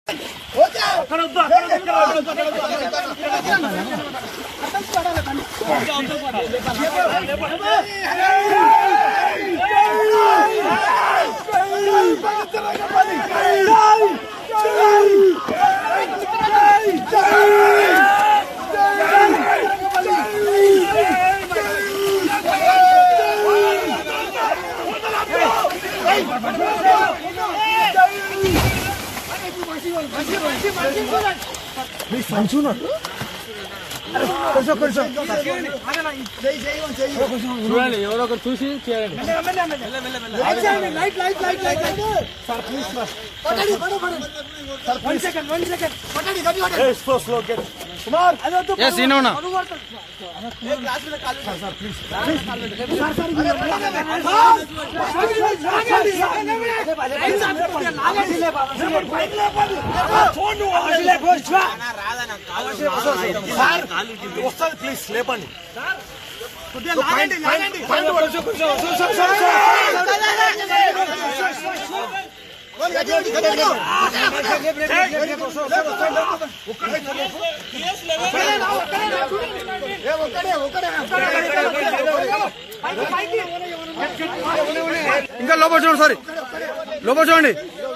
చూడండి ఎవరో ఒకరు చూసి చేయండి ఏ సీన్ ఉన్నా వస్తుంది ప్లీజ్ లేపండి ఇంకా లోపల చూడండి సారీ లోపల చూడండి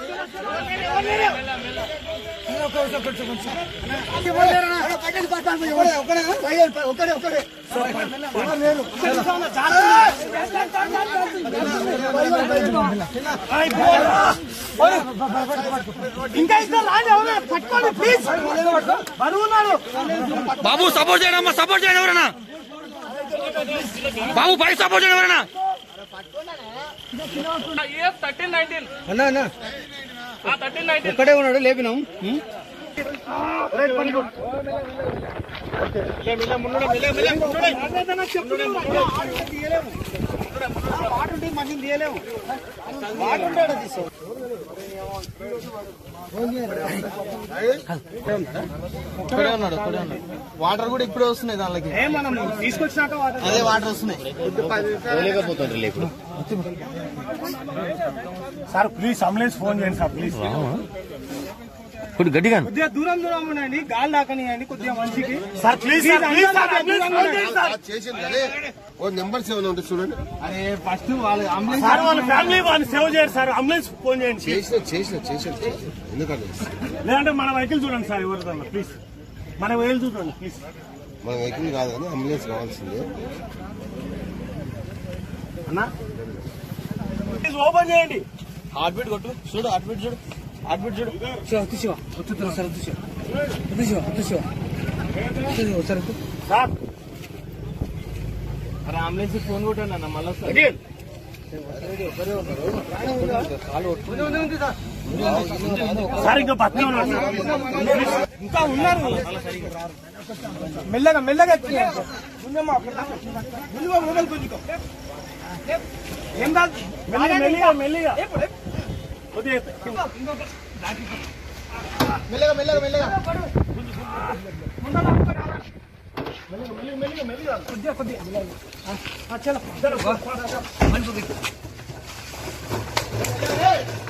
ఇంకా ఇద్దరు రాని ఎవరైనా పట్టుకోండి ప్లీజ్ బరువున్నాడు బాబు సపోర్ట్ చేయండి అమ్మా సపోర్ట్ చేయండి ఎవరైనా బాబు పై సపోర్ట్ చేయండి ఎవరైనా అన్నా అన్నా ఒక్కడే ఉన్నాడు లేపినాం ఒక్కడే ఉన్నాడు ఒక్కడే ఉన్నాడు వాటర్ కూడా ఇప్పుడే వస్తున్నాయి దానికి మనం తీసుకొచ్చినాక అదే వాటర్ వస్తున్నాయి సార్ ప్లీజ్ అంబులెన్స్ ఫోన్ చేయండి సార్ ప్లీజ్ కొద్ది గట్టిగా కొద్దిగా దూరం దూరం ఉండండి గాలి దాకనియండి కొద్దిగా మంచికి sir please sir please sir దూరంగా ఉండండి సార్. చేసింది అదే ఓ నెంబర్స్ ఏమైనా ఉంటే చూడండి అరే ఫస్ట్ వాళ్ళు అంబులెన్స్ సార్ వాళ్ళ ఫ్యామిలీ వాళ్ళని సేవ్ చేయరు సార్ అంబులెన్స్ ఫోన్ చేయండి చేసిన చేసిన చేసిన ఎందుకంటే లేదంటే మన వెహికల్ చూడండి సార్ ఎవరిదన్నా ప్లీజ్ మన వెహికల్ చూడండి ప్లీజ్ మన వెహికల్ కాదు కానీ అంబులెన్స్ కావాల్సిందే అన్నా ప్లీజ్ ఓపెన్ చేయండి హార్ట్ బీట్ కొట్టు చూడు హార్ట్ బీట్ చూడు హార్ట్ బీట్ చూడు శివ వద్దు శివ వద్దు సార్ వద్దు శివ వద్దు శివ వద్దు శివ వద్దు శివ సార్ వద్దు సార్ అరే అంబులెన్స్ ఫోన్ కొట్టండి అన్న మళ్ళీ వస్తారు అఖిల్ సార్ ఇంకా బతికే ఉన్నారు సార్. ఇంకా ఉన్నారు మెల్లగా మెల్లగా ఎక్కియండి. ముందమ్మా, ముందుగా మొబైల్ కొంచుకో ఏం కాదు మెల్లిగా మెల్లిగా మెల్లిగా కొద్దిగా మెల్లగా మెల్లగా మెల్లగా కొద్దిగా కొద్దిగా ఆ, చలో ఇద్దరు.